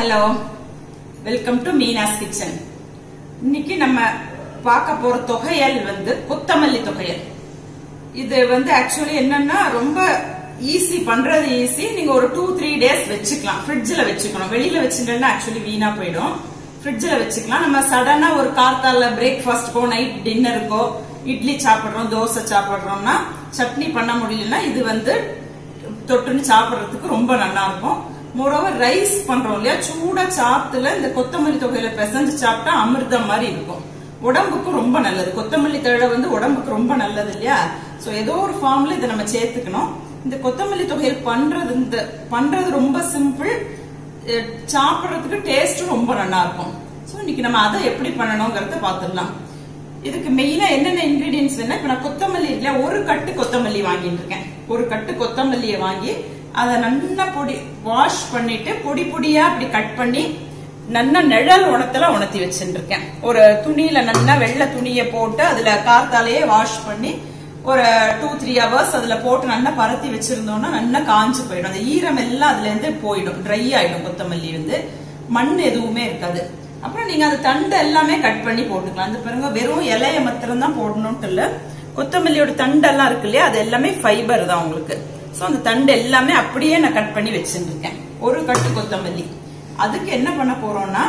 hello welcome to Meena's kitchen இன்னைக்கு நம்ம பார்க்க போற தொகையல் வந்து கொத்தமல்லி தொகையல் இது வந்து ஆக்சுவலி என்னன்னா ரொம்ப ஈஸி பண்றது ஈஸி நீங்க ஒரு டூ த்ரீ டேஸ் வச்சுக்கலாம் ஃப்ரிட்ஜ்ல வச்சுக்கணும் வெளியில வச்சுட்டேன்னா ஆக்சுவலி வீணா போயிடும் ஃப்ரிட்ஜ்ல வச்சுக்கலாம் நம்ம சடனா ஒரு கார்த்தால பிரேக்ஃபாஸ்ட்க்கோ நைட் டின்னருக்கோ இட்லி சாப்பிடுறோம் தோசை சாப்பிடுறோம்னா சட்னி பண்ண முடியலன்னா இது வந்து தொட்டுன்னு சாப்பிடுறதுக்கு ரொம்ப நல்லா இருக்கும் மோரோவர் ரைஸ் பண்றோம் இல்லையா சூடா சாத்துல இந்த கொத்தமல்லி தொகையில பிசைஞ்சு சாப்பிட்டா அமிர்தம் மாதிரி இருக்கும் உடம்புக்கு ரொம்ப நல்லது கொத்தமல்லி தழை வந்து உடம்புக்கு ரொம்ப நல்லது இல்லையா சோ ஏதோ ஒரு ஃபார்ம்ல இதை நம்ம சேர்த்துக்கணும் இந்த கொத்தமல்லி தொகையில் பண்றது இந்த பண்றது ரொம்ப சிம்பிள் சாப்பிடுறதுக்கு டேஸ்டும் ரொம்ப நல்லா இருக்கும் சோ இன்னைக்கு நம்ம அதை எப்படி பண்ணணுங்கிறத பாத்துடலாம் இதுக்கு மெயினா என்னென்ன இன்கிரீடியன்ஸ் வேணா இப்ப நான் கொத்தமல்லி இல்ல ஒரு கட்டு கொத்தமல்லி வாங்கிட்டு இருக்கேன் ஒரு கட்டு கொத்தமல்லியை வாங்கி அதை நல்லா பொடி வாஷ் பண்ணிட்டு பொடி பொடியா அப்படி கட் பண்ணி நல்லா நிழல் உணத்துல உணர்த்தி வச்சுருக்கேன் ஒரு துணியில நல்லா வெள்ளை துணியை போட்டு அதுல கார்த்தாலேயே வாஷ் பண்ணி ஒரு டூ த்ரீ ஹவர்ஸ் அதுல போட்டு நல்லா பரத்தி வச்சிருந்தோம்னா நல்லா காஞ்சு போயிடும் அந்த ஈரம் எல்லாம் அதுல இருந்து போயிடும் ட்ரை ஆயிடும் கொத்தமல்லி வந்து மண் எதுவுமே இருக்காது அப்புறம் நீங்க அந்த தண்டு எல்லாமே கட் பண்ணி போட்டுக்கலாம் அந்த பாருங்க வெறும் இலைய மாத்திரம் தான் போடணும்ட்டு இல்ல கொத்தமல்லியோட தண்டு எல்லாம் இருக்கு இல்லையா அது எல்லாமே ஃபைபர் தான் உங்களுக்கு சோ அந்த தண்டு எல்லாமே அப்படியே நான் கட் பண்ணி வச்சுருக்கேன் ஒரு கட்டு கொத்தமல்லி அதுக்கு என்ன பண்ண போறோம்னா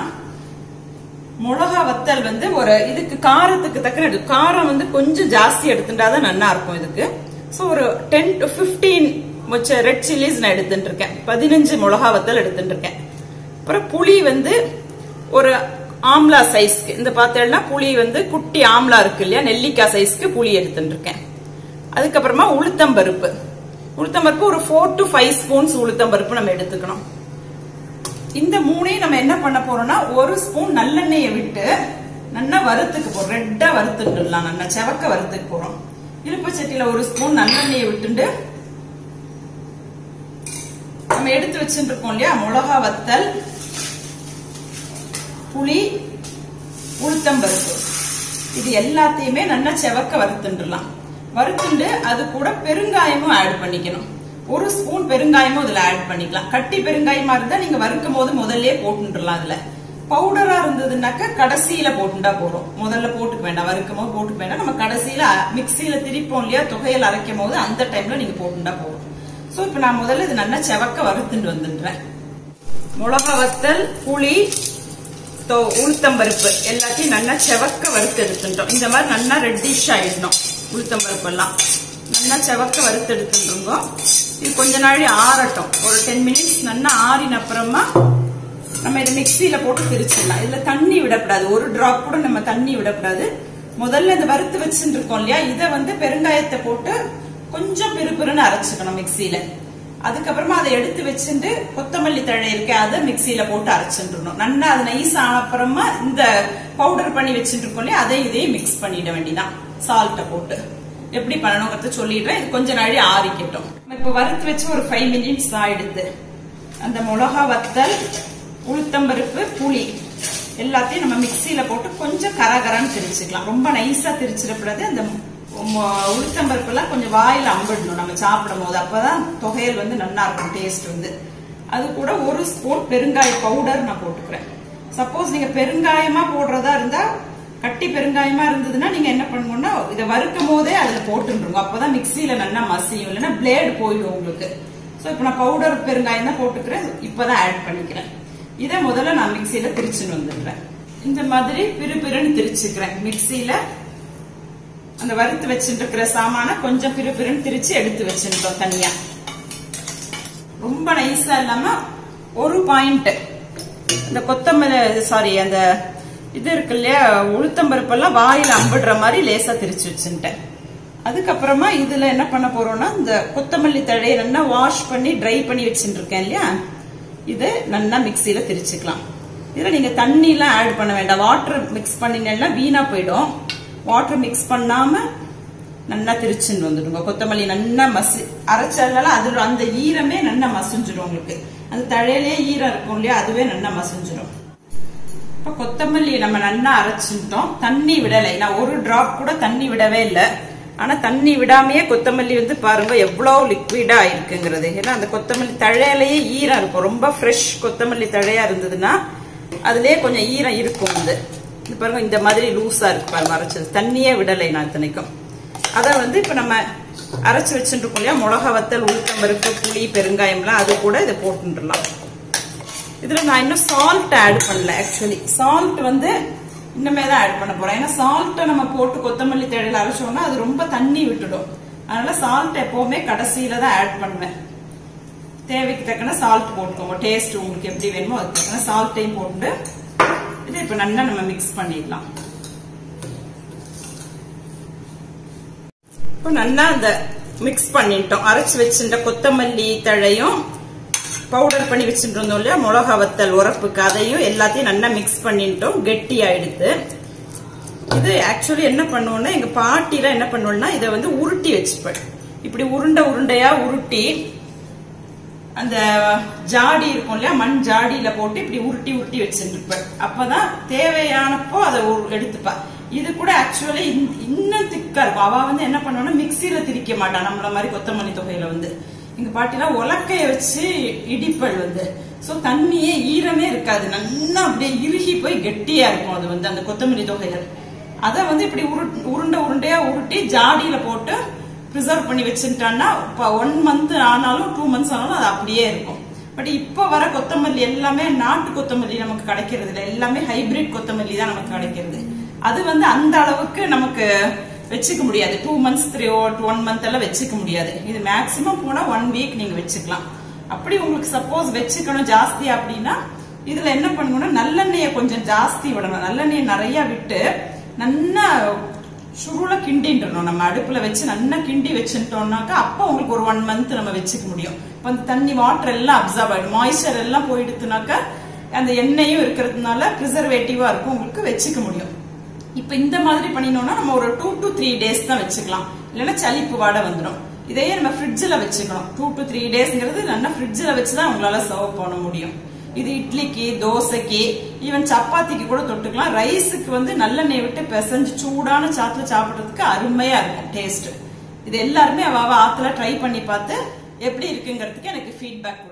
மிளகா வத்தல் வந்து ஒரு இதுக்கு காரத்துக்கு தக்க காரம் வந்து கொஞ்சம் ஜாஸ்தி எடுத்துட்டாதான் நல்லா இருக்கும் இதுக்கு சோ ஒரு டென் டு பிப்டீன் வச்ச ரெட் சில்லிஸ் நான் எடுத்துட்டு இருக்கேன் பதினஞ்சு மிளகா வத்தல் எடுத்துட்டு இருக்கேன் அப்புறம் புளி வந்து ஒரு ஆம்லா சைஸ்க்கு இந்த பார்த்தேன்னா புளி வந்து குட்டி ஆம்லா இருக்கு இல்லையா நெல்லிக்காய் சைஸ்க்கு புளி எடுத்துட்டு இருக்கேன் அதுக்கப்புறமா உளுத்தம்பருப்பு உளுத்தம்பருப்பு ஒரு ஃபோர் டு ஃபைவ் ஸ்பூன்ஸ் உளுத்தம்பருப்பு நம்ம எடுத்துக்கணும் இந்த மூணையும் நம்ம என்ன பண்ண போறோம்னா ஒரு ஸ்பூன் நல்லெண்ணெயை விட்டு நல்லா வறுத்துக்கு போறோம் ரெட்டா வறுத்துட்டுலாம் நல்லா செவக்க வறுத்துக்கு போறோம் இழுப்பு சட்டியில ஒரு ஸ்பூன் நல்லெண்ணெயை விட்டுண்டு நம்ம எடுத்து வச்சுட்டு இருக்கோம் இல்லையா மிளகா வத்தல் புளி உளுத்தம்பருப்பு இது எல்லாத்தையுமே நல்லா செவக்க வறுத்துண்டுலாம் வறுத்துண்டு அது கூட பெருங்காயமும் ஆட் பண்ணிக்கணும் ஒரு ஸ்பூன் பெருங்காயமும் இதுல ஆட் பண்ணிக்கலாம் கட்டி பெருங்காயமா இருந்தா நீங்க வறுக்கும் போது முதல்ல போட்டுலாம் அதுல பவுடரா இருந்ததுனாக்க கடைசியில போட்டுண்டா போறோம் முதல்ல போட்டுக்க வேண்டாம் வறுக்கும் போது போட்டுக்க வேண்டாம் நம்ம கடைசியில மிக்சியில திரிப்போம் இல்லையா தொகையில் அரைக்கும் போது அந்த டைம்ல நீங்க போட்டுண்டா போறோம் சோ இப்ப நான் முதல்ல இது நல்லா செவக்க வறுத்துட்டு வந்துடுறேன் மிளகா வத்தல் புளி உளுத்தம்பருப்பு எல்லாத்தையும் நல்லா செவக்க வறுத்து எடுத்துட்டோம் இந்த மாதிரி நல்லா ரெட்டிஷ் ஆயிடணும் உளுத்தம்பருப்பு எல்லாம் நல்லா செவக்க வறுத்து எடுத்துருங்கோம் இது கொஞ்ச நாள் ஆறட்டும் ஒரு டென் மினிட்ஸ் நல்லா ஆறின அப்புறமா நம்ம இதை மிக்சியில போட்டு திரிச்சிடலாம் இதுல தண்ணி விடக்கூடாது ஒரு டிராப் கூட நம்ம தண்ணி விடக்கூடாது முதல்ல இந்த வறுத்து வச்சுட்டு இருக்கோம் இல்லையா இதை வந்து பெருங்காயத்தை போட்டு கொஞ்சம் பிறுபிறுன்னு அரைச்சுக்கணும் மிக்சியில அதுக்கப்புறமா அதை எடுத்து வச்சுட்டு கொத்தமல்லி தழை இருக்க அதை மிக்சியில போட்டு அரைச்சுட்டுணும் நல்லா அது நைஸ் ஆன அப்புறமா இந்த பவுடர் பண்ணி வச்சுட்டு இருக்கோம் இல்லையா அதை இதையும் மிக்ஸ் பண்ணிட வேண்டியதான் சால்ட்டை போட்டு எப்படி பண்ணணுங்கிறத சொல்லிடுறேன் இது கொஞ்ச நாளி ஆறிக்கட்டும் இப்ப வறுத்து வச்சு ஒரு ஃபைவ் மினிட்ஸ் ஆயிடுது அந்த மிளகா வத்தல் உளுத்தம்பருப்பு புளி எல்லாத்தையும் நம்ம மிக்சியில போட்டு கொஞ்சம் கரகரான்னு திரிச்சுக்கலாம் ரொம்ப நைஸா திரிச்சிடக்கூடாது அந்த உளுத்தம்பருப்பு எல்லாம் கொஞ்சம் வாயில அம்பிடணும் நம்ம சாப்பிடும் போது அப்பதான் தொகையல் வந்து நல்லா இருக்கும் டேஸ்ட் வந்து அது கூட ஒரு ஸ்பூன் பெருங்காய பவுடர் நான் போட்டுக்கிறேன் சப்போஸ் நீங்க பெருங்காயமா போடுறதா இருந்தா கட்டி பெருங்காயமா இருந்ததுன்னா நீங்க என்ன பண்ணணும்னா இதை வறுக்கும் போதே அதுல போட்டுருங்க அப்பதான் மிக்சியில நல்லா மசியும் இல்லைன்னா பிளேடு போயிடும் உங்களுக்கு சோ இப்ப நான் பவுடர் பெருங்காயம் தான் போட்டுக்கிறேன் இப்பதான் ஆட் பண்ணிக்கிறேன் இதை முதல்ல நான் மிக்சியில திரிச்சுன்னு வந்துடுறேன் இந்த மாதிரி பிறு பிறுன்னு திரிச்சுக்கிறேன் மிக்சியில அந்த வறுத்து வச்சுட்டு இருக்கிற சாமான கொஞ்சம் பிறு பிறுன்னு திரிச்சு எடுத்து வச்சுட்டோம் தனியா ரொம்ப நைஸா இல்லாம ஒரு பாயிண்ட் இந்த கொத்தமல்லி சாரி அந்த இது இருக்கு இல்லையா உளுத்தம்பருப்பெல்லாம் வாயில அம்பிடுற மாதிரி லேசா திரிச்சு வச்சுட்டேன் அதுக்கப்புறமா இதுல என்ன பண்ண போறோம்னா இந்த கொத்தமல்லி தழையை நல்லா வாஷ் பண்ணி ட்ரை பண்ணி வச்சுட்டு இருக்கேன் இல்லையா இது நல்லா மிக்சியில திரிச்சுக்கலாம் இதுல நீங்க தண்ணி எல்லாம் ஆட் பண்ண வேண்டாம் வாட்டர் மிக்ஸ் பண்ணினா வீணா போயிடும் வாட்டர் மிக்ஸ் பண்ணாம நல்லா திரிச்சுன்னு வந்துடுங்க கொத்தமல்லி நல்லா மசி அரைச்சாலாம் அது அந்த ஈரமே நல்லா மசிஞ்சிடும் உங்களுக்கு அந்த தழையிலே ஈரம் இருக்கும் இல்லையா அதுவே நல்லா மசிஞ்சிடும் இப்ப கொத்தமல்லி நம்ம நல்லா அரைச்சுட்டோம் தண்ணி விடலை நான் ஒரு டிராப் கூட தண்ணி விடவே இல்லை ஆனா தண்ணி விடாமையே கொத்தமல்லி வந்து பாருங்க எவ்வளவு லிக்விடா இருக்குங்கிறது ஏன்னா அந்த கொத்தமல்லி தழையிலேயே ஈரம் இருக்கும் ரொம்ப ஃப்ரெஷ் கொத்தமல்லி தழையா இருந்ததுன்னா அதுலயே கொஞ்சம் ஈரம் இருக்கும் வந்து இது பாருங்க இந்த மாதிரி லூஸா இருக்கு பாருங்க அரைச்சது தண்ணியே விடலை நான் இத்தனைக்கும் அதை வந்து இப்ப நம்ம அரைச்சு வச்சுட்டு இருக்கோம் இல்லையா மிளகா வத்தல் உளுத்தம் பருப்பு புளி பெருங்காயம்லாம் அது கூட இதை போட்டுடலாம் இதுல நான் இன்னும் சால்ட் ஆட் பண்ணல ஆக்சுவலி சால்ட் வந்து இன்னுமே தான் ஆட் பண்ண போறேன் ஏன்னா சால்ட்டை நம்ம போட்டு கொத்தமல்லி தழையில அரைச்சோம்னா அது ரொம்ப தண்ணி விட்டுடும் அதனால சால்ட் எப்பவுமே கடைசியில தான் ஆட் பண்ணுவேன் தேவைக்கு தக்கன சால்ட் போட்டுக்கோங்க டேஸ்ட் உங்களுக்கு எப்படி வேணுமோ அதுக்கு தக்கன சால்ட்டையும் போட்டு இதை இப்ப நல்லா நம்ம மிக்ஸ் பண்ணிடலாம் இப்போ நல்லா அந்த மிக்ஸ் பண்ணிட்டோம் அரைச்சு வச்சிருந்த கொத்தமல்லி தழையும் பவுடர் பண்ணி வச்சுட்டு இருந்தோம் இல்லையா மிளகா வத்தல் உரப்புக்கு அதையும் எல்லாத்தையும் நல்லா மிக்ஸ் பண்ணிட்டோம் கெட்டி ஆயிடுத்து இது ஆக்சுவலி என்ன பண்ணுவோம்னா எங்க பாட்டில என்ன பண்ணுவோம்னா இதை வந்து உருட்டி வச்சுப்பேன் இப்படி உருண்டை உருண்டையா உருட்டி அந்த ஜாடி இருக்கும் இல்லையா மண் ஜாடியில போட்டு இப்படி உருட்டி உருட்டி வச்சுருப்பேன் அப்பதான் தேவையானப்போ அதை உரு- எடுத்துப்பா இது கூட ஆக்சுவலி இன்னும் திக்கா இருக்கும் அவ வந்து என்ன பண்ணுவான்னா மிக்சியில திரிக்க மாட்டா நம்மள மாதிரி கொத்தமல்லி தொகையில வந்து எங்க பாட்டிலாம் உலக்கைய வச்சு இடிப்பல் வந்து சோ தண்ணியே ஈரமே இருக்காது நல்லா அப்படியே இறுகி போய் கெட்டியா இருக்கும் அது வந்து அந்த கொத்தமல்லி தொகையில அதை வந்து இப்படி உரு- உருண்டை உருண்டையா உருட்டி ஜாடியில போட்டு ப்ரிசர்வ் பண்ணி வச்சுட்டான்னா ஒன் மந்த் ஆனாலும் டூ மந்த்ஸ் ஆனாலும் அது அப்படியே இருக்கும் பட் இப்போ வர கொத்தமல்லி எல்லாமே நாட்டு கொத்தமல்லி நமக்கு கிடைக்கிறது இல்ல எல்லாமே ஹைபிரிட் கொத்தமல்லி தான் நமக்கு கிடைக்கிறது அது வந்து அந்த அளவுக்கு நமக்கு வச்சுக்க முடியாது two months three one month எல்லாம் வச்சுக்க முடியாது இது மேக்சிமம் போனா ஒன் வீக் நீங்க வச்சுக்கலாம் அப்படி உங்களுக்கு சப்போஸ் வச்சுக்கணும் ஜாஸ்தி அப்படின்னா இதுல என்ன பண்ணணும்னா நல்லெண்ணெயை கொஞ்சம் ஜாஸ்தி விடணும் நல்லெண்ணெயை நிறைய விட்டு நல்லா சுருள கிண்டின்றணும் நம்ம அடுப்புல வச்சு நல்லா கிண்டி வச்சுட்டோம்னாக்கா அப்போ உங்களுக்கு ஒரு ஒன் மந்த் நம்ம வச்சுக்க முடியும் இப்ப அந்த தண்ணி வாட்டர் எல்லாம் அப்சர்வ் ஆயிடும் மாய்ஸ்சர் எல்லாம் போயிடுத்துனாக்கா அந்த எண்ணெயும் இருக்கிறதுனால ப்ரிசர்வேட்டிவா இருக்கும் உங்களுக்கு வச்சுக்க முடியும் இப்ப இந்த மாதிரி பண்ணினோம்னா நம்ம ஒரு டூ டு த்ரீ டேஸ் தான் வச்சுக்கலாம் இல்லைன்னா சளிப்பு வாடை வந்துடும் இதையே நம்ம ஃப்ரிட்ஜில் வச்சுக்கணும் டூ டு த்ரீ டேஸ்ங்கிறது நல்லா ஃப்ரிட்ஜில் வச்சு தான் உங்களால சர்வ் பண்ண முடியும் இது இட்லிக்கு தோசைக்கு ஈவன் சப்பாத்திக்கு கூட தொட்டுக்கலாம் ரைஸுக்கு வந்து நல்லெண்ணெய் விட்டு பிசைஞ்சு சூடான சாத்துல சாப்பிடுறதுக்கு அருமையா இருக்கும் டேஸ்ட் இது எல்லாருமே அவ அவ ஆத்துல ட்ரை பண்ணி பார்த்து எப்படி இருக்குங்கிறதுக்கு எனக்கு ஃபீட்பேக்